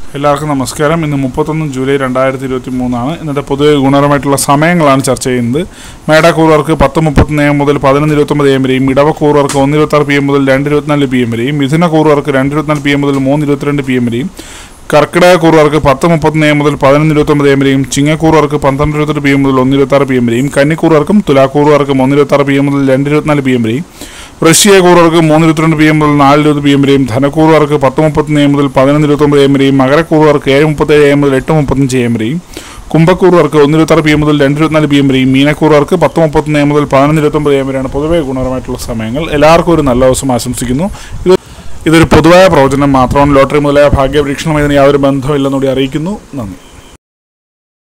എല്ലാവർക്കും നമസ്കാരം ഇന്ന് മുപ്പത്തൊന്ന് ജൂലൈ രണ്ടായിരത്തി ഇരുപത്തി മൂന്നാണ് ഇന്നത്തെ പൊതുവെ ഗുണപരമായിട്ടുള്ള സമയങ്ങളാണ് ചർച്ച ചെയ്യുന്നത് മേടക്കൂറുകാർക്ക് പത്ത് മുപ്പത്തൊന്ന് എം മുതൽ പതിനൊന്ന് ഇരുപത്തൊമ്പത് എം വരെയും ഇടവക്കൂറുകാർക്ക് ഒന്ന് ഇരുപത്താറ് പി എം മുതൽ രണ്ട് ഇരുപത്തിനാല് പി എം വരെയും മിഥുനക്കൂറുകാർക്ക് രണ്ട് ഇരുപത്തിനാല് പി എം മുതൽ മൂന്ന് ഇരുപത്തിരണ്ട് പി എം വരെയും കർക്കിടക കൂറുകാർക്ക് പത്ത് മുപ്പത്തൊന്ന് എം മുതൽ പതിനൊന്ന് ഇരുപത്തൊമ്പത് എം വരെയും ചിങ്ങക്കൂറുകാർക്ക് പന്ത്രണ്ട് ഇരുപത്തെട്ട് പി എം മുതൽ ഒന്ന് ഇരുപത്താറ് പി എം വരെയും കന്നിക്കൂറുകാർക്കും തുലാക്കൂറുകാർക്കും ഒന്ന് ഇരുപത്താറ് പി എം മുതൽ രണ്ട് ഇരുപത്തിനാല് പി എം വരെയും വൃശ്ചിക കൂറുകാർക്ക് മൂന്ന് ഇരുപത്തിരണ്ട് പി എം മുതൽ നാല് ഇരുപത് പി എം വരെയും ധനക്കൂറുകാർക്ക് പത്ത് മുപ്പത്തൊന്ന് എം മുതൽ പതിനൊന്ന് ഇരുപത്തൊമ്പത് എം വരെയും മകരക്കൂറുകാർക്ക് ഏഴ് മുപ്പത്തേഴ് എം മുതൽ എട്ട് മുപ്പത്തഞ്ച് എം വരെയും കുംഭക്കൂറുകാർക്ക് ഒന്ന് ഇരുപത്താറ് പി എം മുതൽ രണ്ട് ഇരുപത്തിനാല് പി എം വരെയും മീനക്കൂറുകാർക്ക് പത്ത് മുപ്പത്തൊന്ന് എം മുതൽ പതിനൊന്ന് ഇരുപത്തൊമ്പത് എം വരെയാണ് പൊതുവെ ഗുണപരമായിട്ടുള്ള സമയങ്ങൾ എല്ലാവർക്കും ഒരു നല്ല ദിവസം ആശംസിക്കുന്നു ഇത് ഇതൊരു പൊതുവായ പ്രവചനം മാത്രമാണ് ലോട്ടറി മുതലായ ഭാഗ്യപരീക്ഷണം ഇതിന് യാതൊരു ബന്ധമില്ലെന്നുകൂടി അറിയിക്കുന്നു നന്ദി